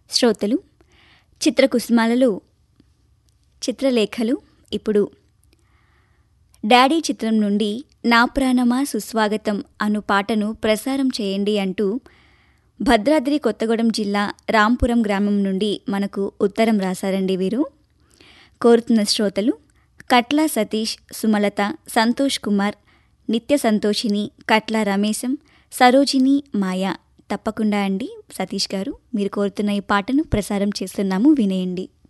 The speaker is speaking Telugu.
శ్రోతలు చిత్రకుసుమాలలో చిత్రలేఖలు ఇప్పుడు డాడీ చిత్రం నుండి నా ప్రాణమా సుస్వాగతం అను పాటను ప్రసారం చేయండి అంటూ భద్రాద్రి కొత్తగూడెం జిల్లా రాంపురం గ్రామం నుండి మనకు ఉత్తరం రాశారండి వీరు కోరుతున్న శ్రోతలు కట్ల సతీష్ సుమలత సంతోష్ కుమార్ నిత్య సంతోషిని కట్ల రమేశం సరోజిని మాయ తప్పకుండా అండి సతీష్ గారు మీరు కోరుతున్న ఈ పాటను ప్రసారం చేస్తున్నాము వినేయండి